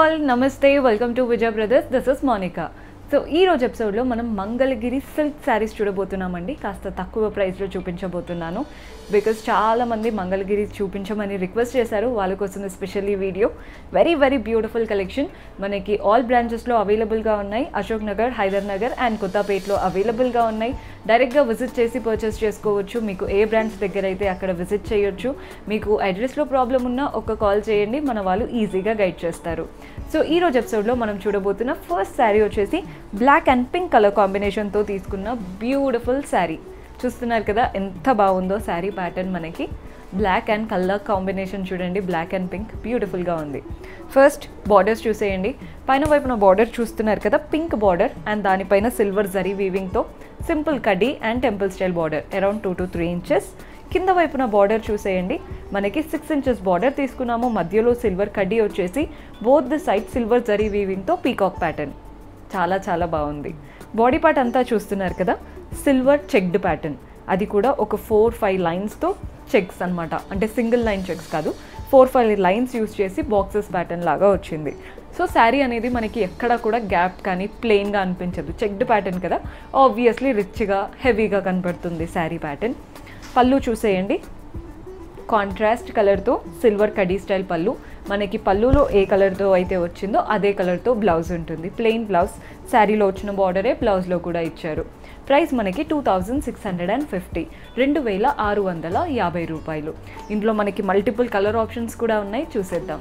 all నమస్తే welcome to Vijay brothers this is Monica so ఈ రోజు ఎపిసోడ్లో మనం మంగళగిరి సిల్క్ శారీస్ చూడబోతున్నామండి కాస్త తక్కువ ప్రైస్లో చూపించబోతున్నాను బికాస్ చాలా మంది మంగళగిరి చూపించమని రిక్వెస్ట్ చేశారు వాళ్ళ కోసం especially video very very beautiful collection మనకి ఆల్ బ్రాంచెస్లో అవైలబుల్గా ఉన్నాయి అశోక్ నగర్ హైదర్ నగర్ అండ్ కొత్తపేటలో అవైలబుల్గా ఉన్నాయి డైరెక్ట్గా విజిట్ చేసి పర్చేస్ చేసుకోవచ్చు మీకు ఏ బ్రాంచ్ దగ్గర అయితే అక్కడ విజిట్ చేయొచ్చు మీకు అడ్రస్లో ప్రాబ్లం ఉన్నా ఒక కాల్ చేయండి మన వాళ్ళు ఈజీగా గైడ్ చేస్తారు సో ఈ రోజు ఎపిసోడ్లో మనం చూడబోతున్న ఫస్ట్ శారీ వచ్చేసి బ్లాక్ అండ్ పింక్ కలర్ కాంబినేషన్తో తీసుకున్న బ్యూటిఫుల్ శారీ చూస్తున్నారు కదా ఎంత బాగుందో శారీ ప్యాటర్న్ మనకి బ్లాక్ అండ్ కలర్ కాంబినేషన్ చూడండి బ్లాక్ అండ్ పింక్ బ్యూటిఫుల్గా ఉంది ఫస్ట్ బార్డర్స్ చూసేయండి పైన వైపున బార్డర్ చూస్తున్నారు కదా పింక్ బార్డర్ అండ్ దానిపైన సిల్వర్ జరీ వీవింగ్తో సింపుల్ కడ్డీ and temple style border around two to three inches కింద వైపున బార్డర్ చూసేయండి మనకి సిక్స్ ఇంచెస్ బార్డర్ తీసుకున్నాము మధ్యలో సిల్వర్ కడ్డీ వచ్చేసి both the side silver zari వీవింగ్తో పీకాక్ ప్యాటర్న్ చాలా చాలా బాగుంది బాడీ పార్ట్ అంతా చూస్తున్నారు కదా సిల్వర్ చెక్డ్ ప్యాటర్న్ అది కూడా ఒక ఫోర్ ఫైవ్ లైన్స్తో చెక్స్ అన్నమాట అంటే సింగిల్ లైన్ చెక్స్ కాదు ఫోర్ ఫైవ్ లైన్స్ యూస్ చేసి బాక్సెస్ ప్యాటర్న్ లాగా వచ్చింది సో శారీ అనేది మనకి ఎక్కడ కూడా గ్యాప్ కానీ ప్లెయిన్గా అనిపించదు చెక్డ్ ప్యాటర్న్ కదా ఆబ్వియస్లీ రిచ్గా హెవీగా కనపడుతుంది శారీ ప్యాటర్న్ పళ్ళు చూసేయండి కాంట్రాస్ట్ కలర్తో సిల్వర్ కడీ స్టైల్ పళ్ళు మనకి పళ్ళులో ఏ కలర్తో అయితే వచ్చిందో అదే కలర్తో బ్లౌజ్ ఉంటుంది ప్లెయిన్ బ్లౌజ్ శారీలో వచ్చిన బార్డరే బ్లౌజ్లో కూడా ఇచ్చారు ప్రైస్ మనకి two thousand six hundred and fifty రెండు వేల ఆరు వందల యాభై రూపాయలు ఇందులో మనకి మల్టిపుల్ కలర్ ఆప్షన్స్ కూడా ఉన్నాయి చూసేద్దాం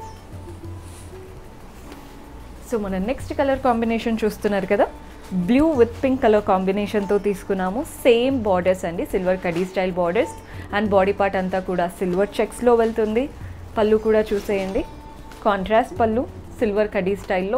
సో మన నెక్స్ట్ కలర్ కాంబినేషన్ చూస్తున్నారు కదా బ్లూ విత్ పింక్ కలర్ కాంబినేషన్తో తీసుకున్నాము సేమ్ బార్డర్స్ అండి సిల్వర్ కడీ style borders and body part అంతా కూడా సిల్వర్ చెక్స్లో వెళ్తుంది పళ్ళు కూడా చూసేయండి కాంట్రాస్ట్ పళ్ళు సిల్వర్ కడీ స్టైల్లో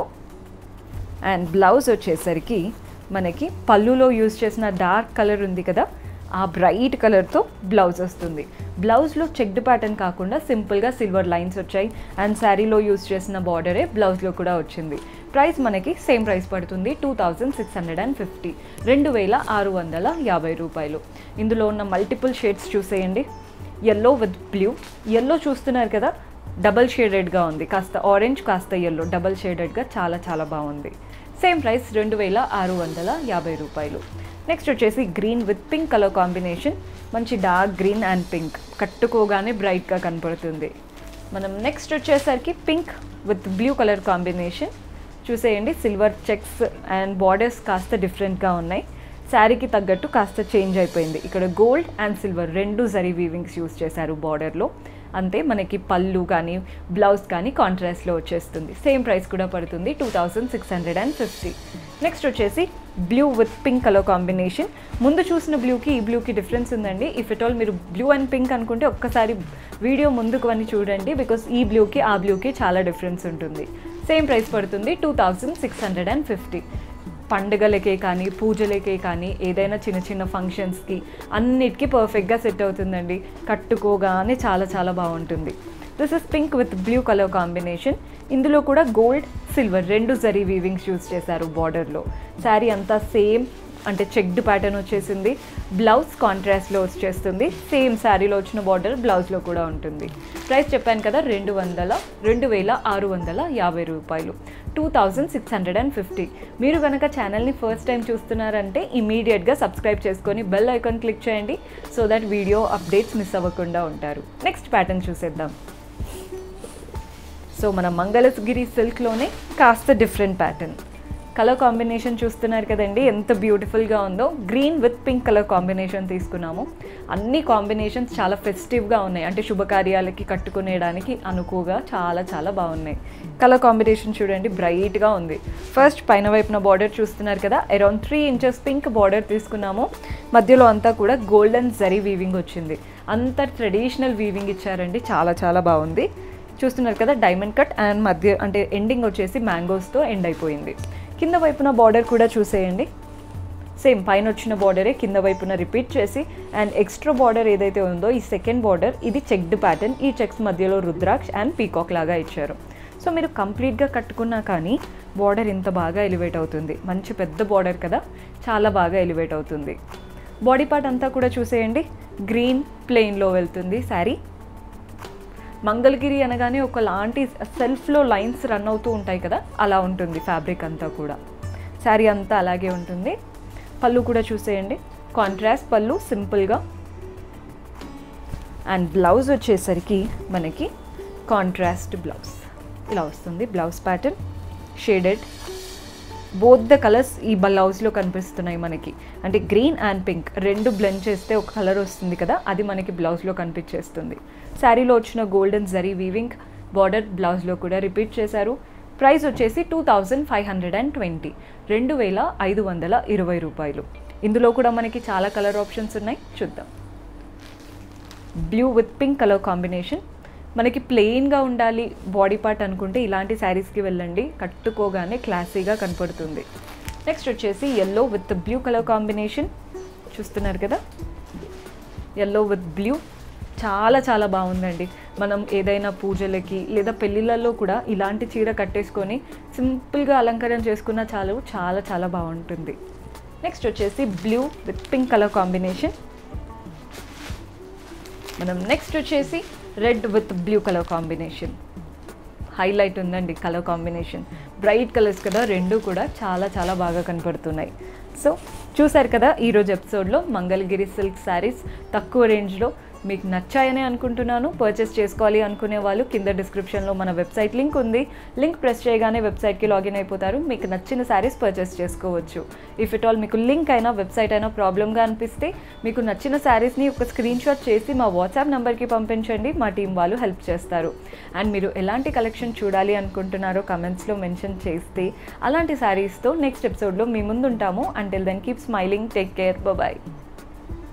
అండ్ బ్లౌజ్ వచ్చేసరికి మనకి పళ్ళులో యూజ్ చేసిన డార్క్ కలర్ ఉంది కదా ఆ బ్రైట్ కలర్తో బ్లౌజ్ వస్తుంది బ్లౌజ్లో చెక్డ్ ప్యాటర్న్ కాకుండా సింపుల్గా సిల్వర్ లైన్స్ వచ్చాయి అండ్ శారీలో యూజ్ చేసిన బార్డరే బ్లౌజ్లో కూడా వచ్చింది ప్రైస్ మనకి సేమ్ ప్రైస్ పడుతుంది two thousand six hundred and fifty రెండు వేల ఆరు వందల యాభై రూపాయలు ఇందులో ఉన్న మల్టిపుల్ షేడ్స్ చూసేయండి ఎల్లో విత్ బ్లూ ఎల్లో చూస్తున్నారు కదా డబల్ షేడెడ్గా ఉంది కాస్త ఆరెంజ్ కాస్త ఎల్లో డబల్ షేడెడ్గా చాలా చాలా బాగుంది సేమ్ ప్రైస్ రెండు వేల ఆరు వందల యాభై రూపాయలు నెక్స్ట్ వచ్చేసి green with pink colour combination మంచి డార్క్ గ్రీన్ అండ్ పింక్ కట్టుకోగానే బ్రైట్గా కనపడుతుంది మనం నెక్స్ట్ వచ్చేసరికి pink with blue colour combination చూసేయండి సిల్వర్ చెక్స్ అండ్ బార్డర్స్ కాస్త డిఫరెంట్గా ఉన్నాయి శారీకి తగ్గట్టు కాస్త చేంజ్ అయిపోయింది ఇక్కడ గోల్డ్ అండ్ సిల్వర్ రెండు జరీ వీవింగ్స్ యూస్ చేశారు బార్డర్లో అంతే మనకి పళ్ళు కానీ బ్లౌజ్ కానీ కాంట్రాస్ట్లో వచ్చేస్తుంది సేమ్ ప్రైస్ కూడా పడుతుంది two thousand six hundred and fifty next వచ్చేసి blue with pink colour combination ముందు చూసిన బ్లూకి ఈ బ్లూకి డిఫరెన్స్ ఉందండి ఇఫ్ ఇట్ ఆల్ మీరు బ్లూ అండ్ పింక్ అనుకుంటే ఒక్కసారి వీడియో ముందుకు అని చూడండి బికాస్ ఈ బ్లూకి ఆ బ్లూకి చాలా డిఫరెన్స్ ఉంటుంది సేమ్ ప్రైస్ పడుతుంది two thousand six hundred and fifty పండుగలకే కానీ పూజలకే కానీ ఏదైనా చిన్న చిన్న ఫంక్షన్స్కి అన్నిటికీ పర్ఫెక్ట్గా సెట్ అవుతుందండి కట్టుకోగానే చాలా చాలా బాగుంటుంది this is pink with blue colour combination ఇందులో కూడా గోల్డ్ సిల్వర్ రెండు జరీ వీవింగ్స్ యూస్ చేశారు బార్డర్లో శారీ అంతా సేమ్ అంటే చెక్డ్ ప్యాటర్న్ వచ్చేసింది బ్లౌజ్ కాంట్రాస్ట్లో వచ్చేస్తుంది సేమ్ శారీలో వచ్చిన బార్డర్ బ్లౌజ్లో కూడా ఉంటుంది ప్రైస్ చెప్పాను కదా రెండు వందల రెండు వేల ఆరు వందల యాభై రూపాయలు two thousand six hundred and fifty మీరు కనుక ఛానల్ని ఫస్ట్ టైం చూస్తున్నారంటే ఇమీడియట్గా సబ్స్క్రైబ్ చేసుకొని బెల్ ఐకాన్ క్లిక్ చేయండి so that video updates miss అవ్వకుండా ఉంటారు నెక్స్ట్ ప్యాటర్న్ చూసేద్దాం సో మన మంగళగిరి సిల్క్లోనే కాస్త డిఫరెంట్ ప్యాటర్న్ కలర్ కాంబినేషన్ చూస్తున్నారు కదండి ఎంత బ్యూటిఫుల్గా ఉందో green with pink colour combination తీసుకున్నాము అన్ని కాంబినేషన్స్ చాలా ఫెస్టివ్గా ఉన్నాయి అంటే శుభకార్యాలకి కట్టుకునేయడానికి అనుకువగా చాలా చాలా బాగున్నాయి కలర్ కాంబినేషన్ చూడండి బ్రైట్గా ఉంది ఫస్ట్ పైన వైపున బార్డర్ చూస్తున్నారు కదా around three inches pink border తీసుకున్నాము మధ్యలో అంతా కూడా గోల్డెన్ జరీ వీవింగ్ వచ్చింది అంత ట్రెడిషనల్ వీవింగ్ ఇచ్చారండి చాలా చాలా బాగుంది చూస్తున్నారు కదా డైమండ్ కట్ అండ్ మధ్య అంటే ఎండింగ్ వచ్చేసి మ్యాంగోస్తో ఎండ్ అయిపోయింది కింద వైపున బార్డర్ కూడా చూసేయండి సేమ్ పైన వచ్చిన బార్డరే కింద వైపున రిపీట్ చేసి అండ్ ఎక్స్ట్రా బార్డర్ ఏదైతే ఉందో ఈ సెకండ్ బార్డర్ ఇది చెక్డ్ ప్యాటర్న్ ఈ చెక్స్ మధ్యలో రుద్రాక్ష్ అండ్ పీకాక్ లాగా ఇచ్చారు సో మీరు కంప్లీట్గా కట్టుకున్నా కానీ బార్డర్ ఇంత బాగా ఎలివేట్ అవుతుంది మంచి పెద్ద బార్డర్ కదా చాలా బాగా ఎలివేట్ అవుతుంది బాడీ పార్ట్ అంతా కూడా చూసేయండి గ్రీన్ ప్లెయిన్లో వెళ్తుంది శారీ మంగళగిరి అనగానే ఒకలాంటి సెల్ఫ్లో లైన్స్ రన్ అవుతూ ఉంటాయి కదా అలా ఉంటుంది ఫ్యాబ్రిక్ అంతా కూడా శారీ అంతా అలాగే ఉంటుంది పళ్ళు కూడా చూసేయండి కాంట్రాస్ట్ పళ్ళు సింపుల్గా అండ్ బ్లౌజ్ వచ్చేసరికి మనకి కాంట్రాస్ట్ బ్లౌజ్ ఇలా వస్తుంది blouse pattern shaded both the colours ఈ బ్లౌజ్లో కనిపిస్తున్నాయి మనకి అంటే గ్రీన్ అండ్ పింక్ రెండు బ్లెండ్ చేస్తే ఒక కలర్ వస్తుంది కదా అది మనకి బ్లౌజ్లో కనిపించేస్తుంది శారీలో వచ్చిన గోల్డెన్ జరీ వీవింగ్ బార్డర్ బ్లౌజ్లో కూడా రిపీట్ చేశారు ప్రైస్ వచ్చేసి two thousand five hundred and twenty రెండు వేల ఐదు వందల ఇరవై రూపాయలు ఇందులో కూడా మనకి చాలా కలర్ ఆప్షన్స్ ఉన్నాయి చూద్దాం blue with pink colour combination మనకి ప్లెయిన్గా ఉండాలి బాడీ పార్ట్ అనుకుంటే ఇలాంటి శారీస్కి వెళ్ళండి కట్టుకోగానే క్లాసీగా కనపడుతుంది నెక్స్ట్ వచ్చేసి yellow with blue colour combination చూస్తున్నారు కదా ఎల్లో విత్ బ్లూ చాలా చాలా బాగుందండి మనం ఏదైనా పూజలకి లేదా పెళ్ళిళ్ళల్లో కూడా ఇలాంటి చీర కట్టేసుకొని సింపుల్గా అలంకరణ చేసుకున్న చాలు చాలా చాలా బాగుంటుంది నెక్స్ట్ వచ్చేసి blue with pink colour combination మనం నెక్స్ట్ వచ్చేసి red with blue colour combination highlight ఉందండి కలర్ కాంబినేషన్ బ్రైట్ కలర్స్ కదా రెండు కూడా చాలా చాలా బాగా కనపడుతున్నాయి సో చూసారు కదా ఈరోజు ఎపిసోడ్లో మంగళగిరి సిల్క్ శారీస్ తక్కువ రేంజ్లో మీకు నచ్చాయని అనుకుంటున్నాను పర్చేస్ చేసుకోవాలి అనుకునే వాళ్ళు కింద డిస్క్రిప్షన్లో మన వెబ్సైట్ లింక్ ఉంది లింక్ ప్రెస్ చేయగానే వెబ్సైట్కి లాగిన్ అయిపోతారు మీకు నచ్చిన శారీస్ పర్చేస్ చేసుకోవచ్చు ఇఫ్ ఇట్ ఆల్ మీకు లింక్ అయినా వెబ్సైట్ అయినా ప్రాబ్లమ్గా అనిపిస్తే మీకు నచ్చిన శారీస్ని ఒక స్క్రీన్ షాట్ చేసి మా వాట్సాప్ నెంబర్కి పంపించండి మా టీం వాళ్ళు హెల్ప్ చేస్తారు అండ్ మీరు ఎలాంటి కలెక్షన్ చూడాలి అనుకుంటున్నారో కమెంట్స్లో మెన్షన్ చేస్తే అలాంటి శారీస్తో నెక్స్ట్ ఎపిసోడ్లో మీ ముందు ఉంటాము until then keep smiling take care bye